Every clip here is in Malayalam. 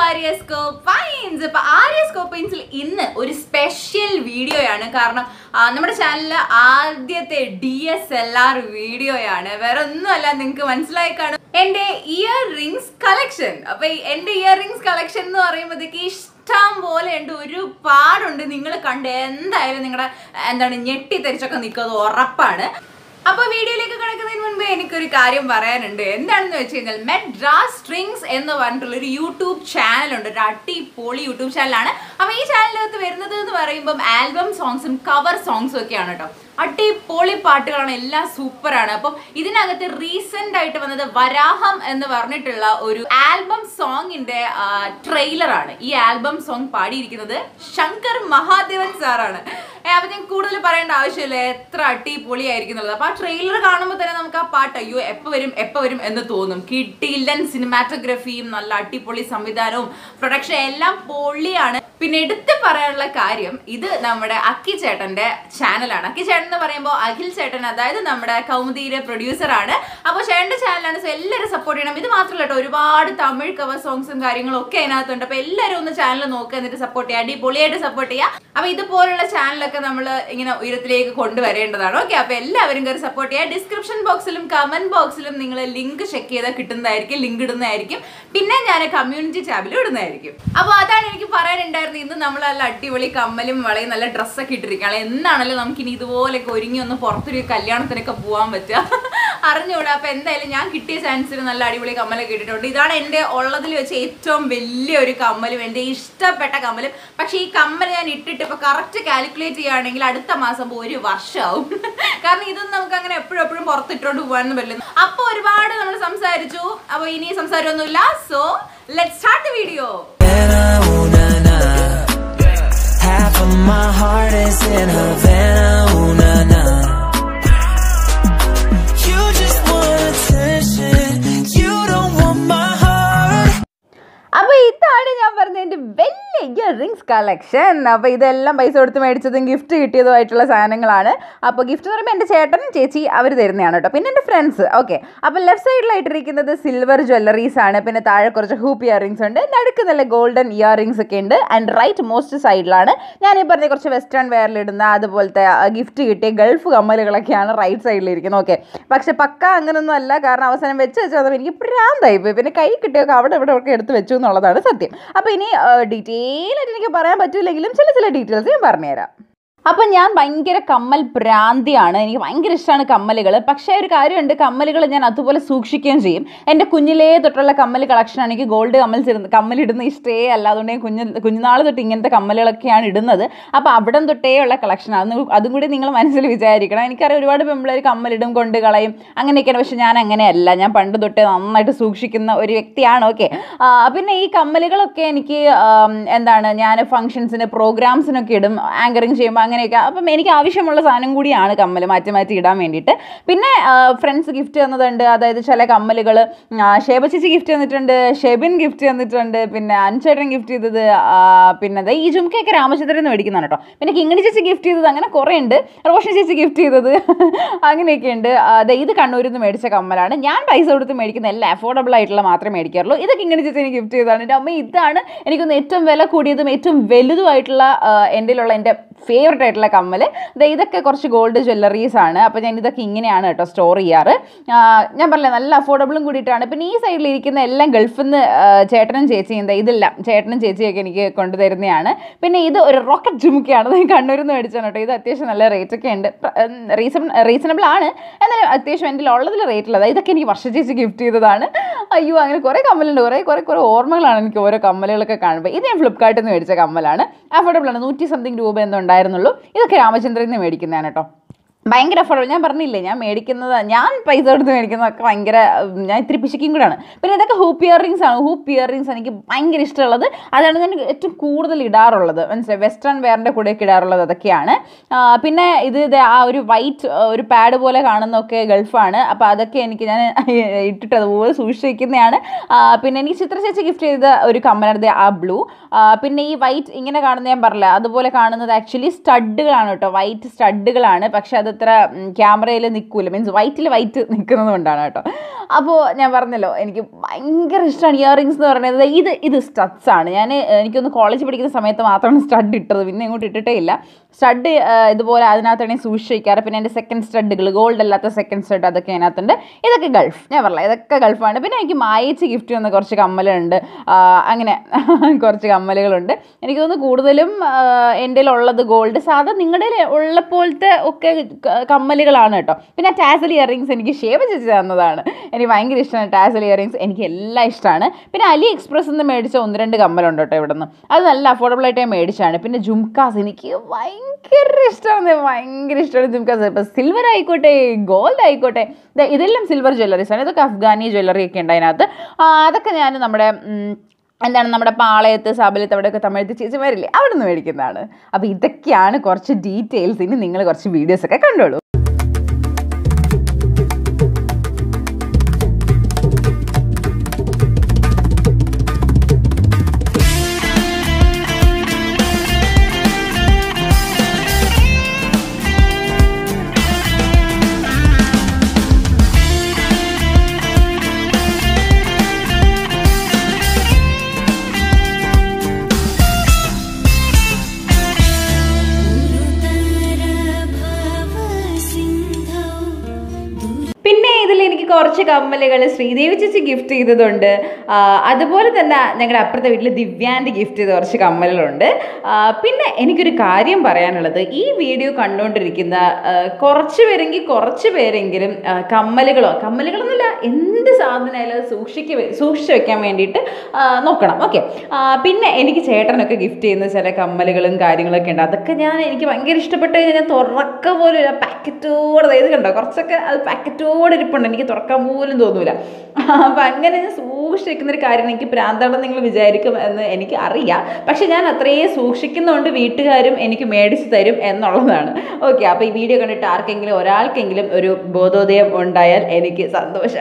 ആര്യസ്കോപ്പ് പൈൻസ് ഇപ്പൊ ആര്യസ്കോപ്പ് പൈൻസിൽ ഇന്ന് ഒരു സ്പെഷ്യൽ വീഡിയോയാണ് കാരണം ആ, നമ്മുടെ ചാനലിലെ ആദ്യത്തെ ഡി എസ് എൽ ആർ വീഡിയോയാണ് വേറെ ഒന്നുമല്ല നിങ്ങൾക്ക് മനസ്സിലായി കാണും എന്റെ ഇയർ റിങ്സ് കളക്ഷൻ അപ്പൊ ഈ എന്റെ ഇയർ റിങ്സ് കളക്ഷൻ എന്ന് പറയുമ്പോഴത്തേക്ക് ഇഷ്ടം പോലെ ഉണ്ട് ഒരുപാടുണ്ട് നിങ്ങൾ കണ്ട് എന്തായാലും നിങ്ങളുടെ എന്താണ് ഞെട്ടിത്തെരിച്ചൊക്കെ നിൽക്കുന്നത് ഉറപ്പാണ് അപ്പൊ വീഡിയോയിലേക്ക് കിടക്കുന്നതിന് മുൻപ് എനിക്കൊരു കാര്യം പറയാനുണ്ട് എന്താണെന്ന് വെച്ച് കഴിഞ്ഞാൽ മെഡ്രാസ് സ്ട്രിങ്സ് എന്ന് പറഞ്ഞിട്ടുള്ള ഒരു യൂട്യൂബ് ചാനൽ ഉണ്ട് ഒരു അടിപൊളി യൂട്യൂബ് ചാനലാണ് അപ്പൊ ഈ ചാനലിനകത്ത് വരുന്നത് എന്ന് പറയുമ്പോൾ ആൽബം സോങ്സും കവർ സോങ്സും ഒക്കെയാണ് കേട്ടോ അടിപൊളി പാട്ടുകളാണ് എല്ലാം സൂപ്പറാണ് അപ്പം ഇതിനകത്ത് റീസെന്റ് ആയിട്ട് വന്നത് വരാഹം എന്ന് പറഞ്ഞിട്ടുള്ള ഒരു ആൽബം സോങ്ങിന്റെ ട്രെയിലറാണ് ഈ ആൽബം സോങ് പാടിയിരിക്കുന്നത് ശങ്കർ മഹാദേവൻ സാറാണ് ഏ, അപ്പൊ ഞാൻ കൂടുതൽ പറയേണ്ട ആവശ്യമില്ല എത്ര അടിപൊളിയായിരിക്കും എന്നുള്ളത് അപ്പൊ ആ ട്രെയിലർ കാണുമ്പോൾ തന്നെ നമുക്ക് ആ പാട്ട് അയ്യോ എപ്പോ വരും എപ്പോ വരും എന്ന് തോന്നും കിട്ടിയില്ലൻ സിനിമാറ്റോഗ്രഫിയും നല്ല അടിപൊളി സംവിധാനവും പ്രൊഡക്ഷൻ എല്ലാം പൊളിയാണ് പിന്നെ എടുത്തു പറയാനുള്ള കാര്യം ഇത് നമ്മുടെ അക്കി ചേട്ടന്റെ ചാനലാണ് അക്കി ചേട്ടൻ എന്ന് പറയുമ്പോൾ അഖിൽ ചേട്ടൻ അതായത് നമ്മുടെ കൗമുദിയുടെ പ്രൊഡ്യൂസർ ആണ് അപ്പോൾ ചേട്ടന്റെ ചാനലാണ് സോ എല്ലാവരും സപ്പോർട്ട് ചെയ്യണം ഇത് മാത്രമല്ല കേട്ടോ ഒരുപാട് തമിഴ് കവർ സോങ്സും കാര്യങ്ങളും ഒക്കെ അതിനകത്തുണ്ട് അപ്പോൾ എല്ലാവരും ഒന്ന് ചാനൽ നോക്കുക എന്നിട്ട് സപ്പോർട്ട് ചെയ്യുക അടിപൊളിയായിട്ട് സപ്പോർട്ട് ചെയ്യുക അപ്പോൾ ഇതുപോലുള്ള ചാനലൊക്കെ നമ്മൾ ഇങ്ങനെ ഉയരത്തിലേക്ക് കൊണ്ടുവരേണ്ടതാണ് ഓക്കെ അപ്പോൾ എല്ലാവരും കയറി സപ്പോർട്ട് ചെയ്യുക ഡിസ്ക്രിപ്ഷൻ ബോക്സിലും കമന്റ് ബോക്സിലും നിങ്ങൾ ലിങ്ക് ചെക്ക് ചെയ്താൽ കിട്ടുന്നതായിരിക്കും ലിങ്ക് ഇടുന്നതായിരിക്കും പിന്നെ ഞാൻ കമ്മ്യൂണിറ്റി ടാബിലും ഇടുന്നതായിരിക്കും അപ്പോൾ അതാണ് എനിക്ക് പറയാനുണ്ടായിരുന്നത് ഇന്ന് നമ്മൾ നല്ല അടിപൊളി കമ്മലും വളയും നല്ല ഡ്രസ്സൊക്കെ ഇട്ടിരിക്കുകയാണ് എന്നാണല്ലോ നമുക്ക് ഇനി ഇതുപോലെയൊക്കെ ഒരുങ്ങി ഒന്ന് പുറത്തൊരു കല്യാണത്തിനൊക്കെ പോകാൻ പറ്റുക അറിഞ്ഞൂടാ അപ്പോൾ എന്തായാലും ഞാൻ കിട്ടിയ ചാൻസിൽ നല്ല അടിപൊളി കമ്മലൊക്കെ ഇട്ടിട്ടുണ്ട് ഇതാണ് എൻ്റെ ഉള്ളതിൽ വെച്ച് ഏറ്റവും വലിയൊരു കമ്മലും എൻ്റെ ഇഷ്ടപ്പെട്ട കമ്മലും പക്ഷേ ഈ കമ്മൽ ഞാൻ ഇട്ടിട്ട് ഇപ്പോൾ കറക്റ്റ് കാൽക്കുലേറ്റ് ചെയ്യുകയാണെങ്കിൽ അടുത്ത മാസം ആകുമ്പോൾ ഒരു വർഷമാവും കാരണം ഇതൊന്നും നമുക്ക് അങ്ങനെ എപ്പോഴും എപ്പോഴും പുറത്തിട്ടുകൊണ്ട് പോകാനൊന്നും പറ്റില്ല അപ്പോൾ ഒരുപാട് നമ്മൾ സംസാരിച്ചു അപ്പോൾ ഇനി സംസാരമൊന്നുമില്ല so let start the video Havana, ooh, na, na. Half of my heart is in Havana, ooh, na, na. You just want attention, you don't want my heart. അപ്പൊ ഇതാണ് ഞാൻ പറഞ്ഞ എൻ്റെ വലിയ ഇയർ റിങ്സ് കളക്ഷൻ അപ്പോൾ ഇതെല്ലാം പൈസ കൊടുത്ത് മേടിച്ചതും ഗിഫ്റ്റ് കിട്ടിയതുമായിട്ടുള്ള സാധനങ്ങളാണ് അപ്പോൾ ഗിഫ്റ്റ് എന്ന് പറയുമ്പോൾ എൻ്റെ ചേട്ടനും ചേച്ചി അവർ തരുന്നതാണ് കേട്ടോ പിന്നെ എൻ്റെ ഫ്രണ്ട്സ് ഓക്കെ അപ്പോൾ ലെഫ്റ്റ് സൈഡിലായിട്ടിരിക്കുന്നത് സിൽവർ ജ്വല്ലറീസ് ആണ് പിന്നെ താഴെ കുറച്ച് ഹൂപ്പ് ഇയർ റിങ്സ് ഉണ്ട് നടുക്ക് നല്ല ഗോൾഡൻ ഇയർ റിങ്സ് ഒക്കെ ഉണ്ട് ആൻഡ് റൈറ്റ് മോസ്റ്റ് സൈഡിലാണ് ഞാൻ ഈ പറഞ്ഞ കുറച്ച് വെസ്റ്റേൺ വെയറിലിടുന്ന അതുപോലത്തെ ഗിഫ്റ്റ് കിട്ടിയ ഗൾഫ് കമ്മലുകളൊക്കെയാണ് റൈറ്റ് സൈഡിലിരിക്കുന്നത് ഓക്കെ പക്ഷെ പക്ക അങ്ങനൊന്നും അല്ല കാരണം അവസാനം വെച്ച് വെച്ച് വന്നപ്പോൾ എനിക്ക് പ്രാന്തായി പോയി പിന്നെ കൈ കിട്ടിയൊക്കെ അവിടെ ഇവിടെ ഒക്കെ എടുത്ത് വെച്ചു എന്നുള്ളതാണ് സത്യം അപ്പോൾ ഇനി ഡീറ്റെയിൽ ആയിട്ട് എനിക്ക് പറയാൻ പറ്റില്ലെങ്കിലും ചില ചില ഡീറ്റെയിൽസ് ഞാൻ പറഞ്ഞുതരാം അപ്പം ഞാൻ ഭയങ്കര കമ്മൽ ഭ്രാന്തിയാണ് എനിക്ക് ഭയങ്കര ഇഷ്ടമാണ് കമ്മലുകൾ പക്ഷേ ഒരു കാര്യമുണ്ട് കമ്മലുകൾ ഞാൻ അതുപോലെ സൂക്ഷിക്കുകയും ചെയ്യും എൻ്റെ കുഞ്ഞിലേ തൊട്ടുള്ള കമ്മൽ കളക്ഷനാണ് എനിക്ക് ഗോൾഡ് കമ്മൽ ചേർന്ന് കമ്മലിടുന്ന ഇഷ്ടേ അല്ല അതുകൊണ്ട് ഞാൻ കുഞ്ഞ് കുഞ്ഞുനാൾ തൊട്ട് ഇങ്ങനത്തെ കമ്മലുകളൊക്കെയാണ് ഇടുന്നത് അപ്പോൾ അവിടം തൊട്ടേ ഉള്ള കളക്ഷനാണ് അത് അതും കൂടി നിങ്ങൾ മനസ്സിൽ വിചാരിക്കണം എനിക്കറിയാം ഒരുപാട് പെമ്പിളേർ കമ്മലിടും കൊണ്ട് കളയും അങ്ങനെയൊക്കെയാണ് പക്ഷെ ഞാൻ അങ്ങനെയല്ല ഞാൻ പണ്ട് തൊട്ടേ നന്നായിട്ട് സൂക്ഷിക്കുന്ന ഒരു വ്യക്തിയാണ് ഓക്കെ പിന്നെ ഈ കമ്മലുകളൊക്കെ എനിക്ക് ആം, എന്താണ് ഞാൻ ഫംഗ്ഷൻസിന് പ്രോഗ്രാംസിനൊക്കെ ഇടും ആങ്കറിങ് ചെയ്യുമ്പോൾ അങ്ങനെയൊക്കെ അപ്പം എനിക്ക് ആവശ്യമുള്ള സാധനം കൂടിയാണ് കമ്മൽ മാറ്റി മാറ്റി ഇടാൻ വേണ്ടിയിട്ട് പിന്നെ ഫ്രണ്ട്സ് ഗിഫ്റ്റ് തന്നതുണ്ട് അതായത് ചില കമ്മലുകൾ ഷേബ ചേച്ചി ഗിഫ്റ്റ് തന്നിട്ടുണ്ട് ഷെബിൻ ഗിഫ്റ്റ് തന്നിട്ടുണ്ട് പിന്നെ അൻചേട്ടൻ ഗിഫ്റ്റ് ചെയ്തത് ആ, പിന്നെ ദേ ഈ ജുംക്കയൊക്കെ രാമചന്ദ്രൻ നിന്ന് മേടിക്കുന്നതാണ് കേട്ടോ പിന്നെ കിങ്ങിണി ചേച്ചി ഗിഫ്റ്റ് ചെയ്തത് അങ്ങനെ കുറേ ഉണ്ട് റോഷൻ ചേച്ചി ഗിഫ്റ്റ് ചെയ്തത് അങ്ങനെയൊക്കെ ഉണ്ട് ആ, ദേ ഇത് കണ്ണൂരിൽ നിന്ന് മേടിച്ച കമ്മലാണ് ഞാൻ പൈസ കൊടുത്ത് മേടിക്കുന്ന എല്ലാം അഫോർഡബിൾ ആയിട്ടുള്ള മാത്രമേ മേടിക്കാറുള്ളൂ ഇതൊക്കെ ഇങ്ങനെ ചേച്ചി എനിക്ക് ഗിഫ്റ്റ് ചെയ്തതാണ് എൻ്റെ അമ്മ ഇതാണ് എനിക്കൊന്ന് ഏറ്റവും വില കൂടിയതും ഏറ്റവും വലുതുമായിട്ടുള്ള എൻ്റെ ഉള്ള എൻ്റെ ഫേവററ്റ് ആയിട്ടുള്ള കമ്മൽ ദേ ഇതൊക്കെ കുറച്ച് ഗോൾഡ് ജ്വല്ലറീസ് ആണ് അപ്പോൾ ഞാൻ ഇതൊക്കെ ഇങ്ങനെയാണ് കേട്ടോ സ്റ്റോർ ചെയ്യാറ് ആ, ഞാൻ പറഞ്ഞില്ലേ നല്ല അഫോർഡബിളും കൂടിയിട്ടാണ് പിന്നെ ഈ സൈഡിൽ ഇരിക്കുന്ന എല്ലാം ഗൾഫിൽ നിന്ന് ചേട്ടനും ചേച്ചിയും ദേ ഇതെല്ലാം ചേട്ടനും ചേച്ചിയൊക്കെ എനിക്ക് കൊണ്ടുതരുന്നതാണ് പിന്നെ ഇത് ഒരു റോക്കറ്റ് ജുമുക്കയാണ് ഇത് കണ്ണൂരിൽ നിന്ന് മേടിച്ചാണ് കേട്ടോ ഇത് അത്യാവശ്യം നല്ല റേറ്റ് ഒക്കെ ഉണ്ട് റീസൺ റീസണബിൾ ആണ് എന്നാലും അത്യാവശ്യം എൻ്റെ ഉള്ളതിൽ റേറ്റ് ഉള്ളത് ഇതൊക്കെ എനിക്ക് വർഷ ചേച്ചി ഗിഫ്റ്റ് ചെയ്തതാണ് അയ്യോ അങ്ങനെ കുറേ കമ്മലുണ്ട് കുറേ കുറേ കുറേ ഓർമ്മകളാണ് എനിക്ക് ഓരോ കമ്മലുകളൊക്കെ കാണുമ്പോൾ ഇത് ഞാൻ ഫ്ലിപ്കാർട്ടിൽ നിന്ന് മേടിച്ച കമ്മലാണ് അഫോർഡബിൾ ആണ് നൂറ്റി സംതിങ് രൂപ എന്തോ ഉണ്ടായിരുന്നുള്ളൂ ഇതൊക്കെ രാമചന്ദ്രൻ നിന്ന് മേടിക്കുന്നതാണ് കേട്ടോ ഭയങ്കര അഫോർഡബിൾ ഞാൻ പറഞ്ഞില്ലേ ഞാൻ മേടിക്കുന്നത് ഞാൻ പൈസ കൊടുത്ത് മേടിക്കുന്നതൊക്കെ ഭയങ്കര ഉം, ഞാൻ ഇത്തിരി പിശുക്കും കൂടാണ് പിന്നെ ഇതൊക്കെ ഹൂപ്പ് ഇയർ റിങ്സ് ആണ് ഹൂപ്പ് ഇയർ റിങ്സ് എനിക്ക് ഭയങ്കര ഇഷ്ടമുള്ളത് അതാണ് ഞാൻ ഏറ്റവും കൂടുതൽ ഇടാറുള്ളത് മനസ്സിലായി വെസ്റ്റേൺ വെയറിൻ്റെ കൂടെയൊക്കെ ഇടാറുള്ളത് അതൊക്കെയാണ് ആ, പിന്നെ ഇത് ദേ ആ ഒരു വൈറ്റ് ഒരു പാഡ് പോലെ കാണുന്നതൊക്കെ ഗൾഫാണ് അപ്പോൾ അതൊക്കെ എനിക്ക് ഞാൻ ഇട്ടിട്ട് അതുപോലെ സൂക്ഷിച്ച് വയ്ക്കുന്നതാണ് ആ, പിന്നെ എനിക്ക് ചിത്ര ചേച്ചി ഗിഫ്റ്റ് ചെയ്ത ഒരു കമ്മലാണ് ദേ ആ ബ്ലൂ പിന്നെ ഈ വൈറ്റ് ഇങ്ങനെ കാണുന്ന ഞാൻ പറഞ്ഞില്ല അതുപോലെ കാണുന്നത് ആക്ച്വലി സ്റ്റഡുകളാണ് കേട്ടോ വൈറ്റ് സ്റ്റഡുകളാണ് പക്ഷെ അത് ഇത്ര ക്യാമറയിൽ നിൽക്കൂല മീൻസ് വൈറ്റിൽ വൈറ്റ് നിൽക്കുന്നത് കൊണ്ടാണ് കേട്ടോ അപ്പോൾ ഞാൻ പറഞ്ഞല്ലോ എനിക്ക് ഭയങ്കര ഇഷ്ടമാണ് ഇയർ റിങ്സ് എന്ന് പറയുന്നത് ഇത് ഇത് സ്റ്റഡ്സ് ആണ് ഞാൻ എനിക്കൊന്ന് കോളേജ് പഠിക്കുന്ന സമയത്ത് മാത്രമാണ് സ്റ്റഡ് ഇട്ടത് പിന്നെ ഇങ്ങോട്ട് ഇട്ടിട്ടേ ഇല്ല സ്റ്റഡ് ഇതുപോലെ അതിനകത്താണ് സൂക്ഷിച്ച് വയ്ക്കാറ് പിന്നെ എൻ്റെ സെക്കൻഡ് സ്റ്റഡുകൾ ഗോൾഡ് അല്ലാത്ത സെക്കൻഡ് സ്റ്റഡ് അതൊക്കെ അതിനകത്തുണ്ട് ഇതൊക്കെ ഗൾഫ് ഞാൻ പറഞ്ഞില്ല ഇതൊക്കെ ഗൾഫാണ് പിന്നെ എനിക്ക് മായച്ച് ഗിഫ്റ്റ് വന്ന കുറച്ച് കമ്മലുണ്ട് ആ, അങ്ങനെ കുറച്ച് കമ്മലുകളുണ്ട് എനിക്ക് തോന്നുന്നു കൂടുതലും എൻ്റെ ഉള്ളത് ഗോൾഡ് സാധാ നിങ്ങളുടെ ഉള്ള പോലത്തെ ഒക്കെ ക- കമ്മലുകളാണ് കേട്ടോ പിന്നെ ടാസൽ ഇയറിങ്സ് എനിക്ക് ഷേവ് ചേച്ചി തന്നതാണ് എനിക്ക് ഭയങ്കര ഇഷ്ടമാണ് ടാസൽ ഇയറിങ്സ് എനിക്ക് എല്ലാം ഇഷ്ടമാണ് പിന്നെ അലി എക്സ്പ്രസ് നിന്ന് മേടിച്ച ഒന്ന് രണ്ട് കമ്മലുണ്ട് കേട്ടോ ഇവിടെ നിന്ന് അത് നല്ല അഫോർഡബിൾ ആയിട്ട് ഞാൻ മേടിച്ചാണ് പിന്നെ ജുംകാസ് എനിക്ക് ഭയങ്കര ഇഷ്ടമാണ് ഭയങ്കര ഇഷ്ടമാണ് ജുംകാസ് ഇപ്പം സിൽവർ ആയിക്കോട്ടെ ഗോൾഡ് ആയിക്കോട്ടെ ദേ ഇതെല്ലാം സിൽവർ ജ്വല്ലറീസ് ആണ് ഇതൊക്കെ അഫ്ഗാനി ജ്വല്ലറി ഒക്കെ ഉണ്ട് അതിനകത്ത് ആ, അതൊക്കെ ഞാൻ നമ്മുടെ ഉം, എന്താണ് നമ്മുടെ പാളയത്ത് സബലത്ത് അവിടെയൊക്കെ തമിഴത്ത് ചേച്ചി വരില്ലേ അവിടെ നിന്ന് മേടിക്കുന്നതാണ് അപ്പോൾ ഇതൊക്കെയാണ് കുറച്ച് ഡീറ്റെയിൽസ് ഇനി നിങ്ങൾ കുറച്ച് വീഡിയോസ് ഒക്കെ കണ്ടോളൂ പിന്നെ ഇതിൽ എനിക്ക് കുറച്ച് കമ്മലുകൾ ശ്രീദേവി ചേച്ചി ഗിഫ്റ്റ് ചെയ്തതുണ്ട് ആ, അതുപോലെ തന്നെ ഞങ്ങളുടെ അപ്പുറത്തെ വീട്ടിൽ ദിവ്യാൻ്റെ ഗിഫ്റ്റ് ചെയ്ത കുറച്ച് കമ്മലുകളുണ്ട് ആ, പിന്നെ എനിക്കൊരു കാര്യം പറയാനുള്ളത് ഈ വീഡിയോ കണ്ടുകൊണ്ടിരിക്കുന്ന ആ, കുറച്ച് പേരെങ്കിൽ കുറച്ച് പേരെങ്കിലും ആ, കമ്മലുകളോ കമ്മലുകളൊന്നുമില്ല എന്ത് സാധനമായാലും അത് സൂക്ഷിക്ക സൂക്ഷിച്ച് വെക്കാൻ വേണ്ടിയിട്ട് ആ, നോക്കണം ഓക്കെ പിന്നെ എനിക്ക് ചേട്ടനൊക്കെ ഗിഫ്റ്റ് ചെയ്യുന്ന ചില കമ്മലുകളും കാര്യങ്ങളൊക്കെ ഉണ്ട് അതൊക്കെ ഞാൻ എനിക്ക് ഭയങ്കര ഇഷ്ടപ്പെട്ട് ഞാൻ തുറക്ക പോലും പാക്കറ്റോടെ ഇത് കണ്ടോ കുറച്ചൊക്കെ അത് പാക്കറ്റോടെ ഇരിപ്പുണ്ട് എനിക്ക് തുറക്കാൻ പോലും തോന്നൂല അപ്പം അങ്ങനെ ഞാൻ സൂക്ഷിച്ച് വെക്കുന്ന ഒരു കാര്യം എനിക്ക് പ്രാന്താണെന്ന് നിങ്ങൾ വിചാരിക്കും എന്ന് എനിക്ക് അറിയാം പക്ഷെ ഞാൻ അത്രയും സൂക്ഷിക്കുന്നതുകൊണ്ട് വീട്ടുകാരും എനിക്ക് മേടിച്ച് തരും എന്നുള്ളതാണ് ഓക്കെ അപ്പോൾ ഈ വീഡിയോ കണ്ടിട്ട് ആർക്കെങ്കിലും ഒരാൾക്കെങ്കിലും ഒരു ബോധോദയം ഉണ്ടായാൽ എനിക്ക് സന്തോഷം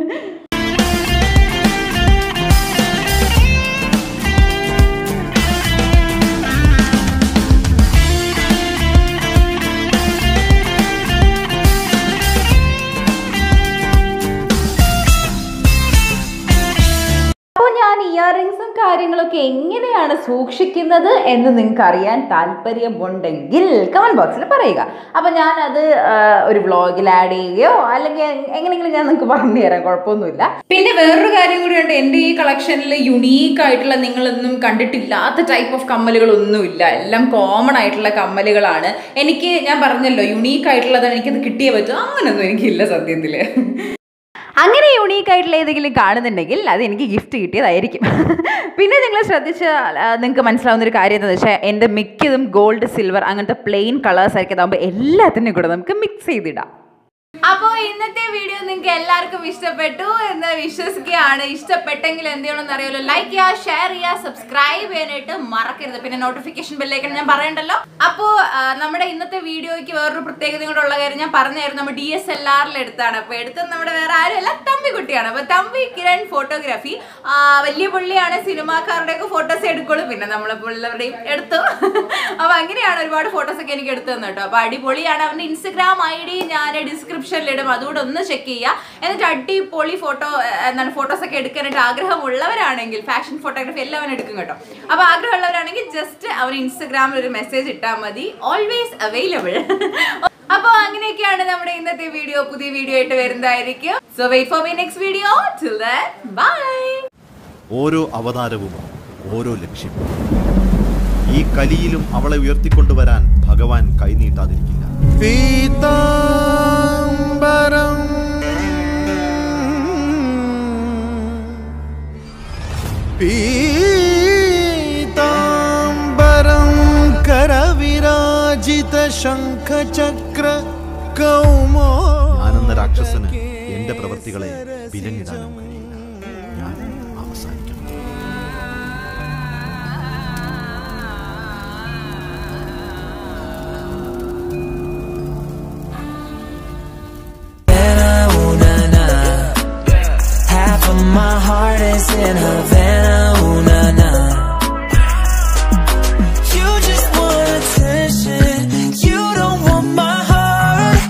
അപ്പോൾ ഞാൻ ഇയർ റിങ്സും കാര്യങ്ങളൊക്കെ എങ്ങനെയാണ് സൂക്ഷിക്കുന്നത് എന്ന് നിങ്ങൾക്ക് അറിയാൻ താല്പര്യമുണ്ടെങ്കിൽ കമൻറ്റ് ബോക്സിൽ പറയുക അപ്പോൾ ഞാനത് ആ, ഒരു വ്ളോഗിൽ ആഡ് ചെയ്യുകയോ അല്ലെങ്കിൽ എങ്ങനെയെങ്കിലും ഞാൻ നിങ്ങൾക്ക് പറഞ്ഞു തരാം കുഴപ്പമൊന്നുമില്ല പിന്നെ വേറൊരു കാര്യം കൂടിയുണ്ട് എൻ്റെ ഈ കളക്ഷനിൽ യുണീക്ക് ആയിട്ടുള്ള നിങ്ങളൊന്നും കണ്ടിട്ടില്ലാത്ത ടൈപ്പ് ഓഫ് കമ്മലുകളൊന്നുമില്ല എല്ലാം കോമൺ ആയിട്ടുള്ള കമ്മലുകളാണ് എനിക്ക് ഞാൻ പറഞ്ഞല്ലോ യുണീക്ക് ആയിട്ടുള്ളതാണ് എനിക്കത് കിട്ടിയേ പറ്റും അങ്ങനെയൊന്നും എനിക്കില്ല സത്യത്തിൽ അങ്ങനെ യൂണീക്ക് ആയിട്ടുള്ള ഏതെങ്കിലും കാണുന്നുണ്ടെങ്കിൽ അത് എനിക്ക് ഗിഫ്റ്റ് കിട്ടിയതായിരിക്കും പിന്നെ നിങ്ങൾ ശ്രദ്ധിച്ച് നിങ്ങൾക്ക് മനസ്സിലാവുന്ന ഒരു കാര്യം എന്താണെന്ന് വെച്ചാൽ എൻ്റെ മിക്കതും ഗോൾഡ് സിൽവർ അങ്ങനത്തെ പ്ലെയിൻ കളേഴ്സ് ആയിരിക്കും അതാകുമ്പോൾ എല്ലാത്തിനും കൂടെ നമുക്ക് മിക്സ് ചെയ്തിടാം അപ്പോൾ ഇന്നത്തെ വീഡിയോ നിങ്ങൾക്ക് എല്ലാവർക്കും ഇഷ്ടപ്പെട്ടു എന്ന് വിശ്വസിക്കുകയാണ് ഇഷ്ടപ്പെട്ടെങ്കിൽ എന്ത് ചെയ്യണമെന്ന് അറിയാലോ ലൈക്ക് ചെയ്യുക ഷെയർ ചെയ്യുക സബ്സ്ക്രൈബ് ചെയ്യാനായിട്ട് മറക്കരുത് പിന്നെ നോട്ടിഫിക്കേഷൻ ബെല്ലേക്കാൻ ഞാൻ പറയണ്ടല്ലോ അപ്പോൾ നമ്മുടെ ഇന്നത്തെ വീഡിയോയ്ക്ക് വേറൊരു പ്രത്യേകത കൂടെ ഉള്ള കാര്യം ഞാൻ പറഞ്ഞായിരുന്നു നമ്മൾ ഡി എസ് എൽ ആറിൽ എടുത്താണ് അപ്പോൾ എടുത്തത് നമ്മുടെ വേറെ ആരുമല്ല തമ്പി കുട്ടിയാണ് അപ്പോൾ തമ്പി കിരൺ ഫോട്ടോഗ്രാഫി വലിയ പുള്ളിയാണ് സിനിമാക്കാരുടെ ഒക്കെ ഫോട്ടോസ് എടുക്കുള്ളൂ പിന്നെ നമ്മളെ പുള്ളിവരുടെയും എടുത്തു അപ്പോൾ അങ്ങനെയാണ് ഒരുപാട് ഫോട്ടോസ് ഒക്കെ എനിക്ക് എടുത്തു തന്നെ കേട്ടോ അപ്പോൾ അടിപൊളിയാണ് അവൻ്റെ ഇൻസ്റ്റഗ്രാം ഐ ഡി ഞാൻ ഡിസ്ക്രിപ്ഷനിൽ ഇടും അതുകൂടെ ഒന്ന് ചെക്ക് ചെയ്യുക എന്നിട്ട് അടിപൊളി ഫോട്ടോ എന്താണ് ഫോട്ടോസ് ഒക്കെ എടുക്കാനായിട്ട് ആഗ്രഹമുള്ളവരാണെങ്കിൽ ഫാഷൻ ഫോട്ടോഗ്രാഫി എല്ലാവരും എടുക്കും കേട്ടോ അപ്പോൾ ആഗ്രഹമുള്ളവരാണെങ്കിൽ ജസ്റ്റ് അവർ ഇൻസ്റ്റഗ്രാമിൽ ഒരു മെസ്സേജ് ഇട്ടാൽ മതി ഓൾവേസ് അവൈലബിൾ അപ്പോൾ അങ്ങനെയൊക്കെയാണ് നമ്മുടെ ഇന്നത്തെ വീഡിയോ പുതിയ വീഡിയോ ആയിട്ട് വരുന്നതായിരിക്കും so wait for my next video till bye ഓരോ അവതാരവും ഓരോ ലക്ഷ്യം ഈ കലിയിലും അവളെ ഉയർത്തിക്കൊണ്ടുവരാൻ ഭഗവാൻ കൈനീട്ടാതിരിക്കില്ല പീതാംബരം പീതാംബരം കരവിരാജിത ശംഖചക്ര കൗമോ ഞാനെന്ന രാക്ഷസന് എന്റെ പ്രവൃത്തികളെ വിലങ്ങിടാനും കഴിയില്ല ഞാൻ അവസാനിക്കണം Havana, ooh, na, na. Half of my heart is in Havana.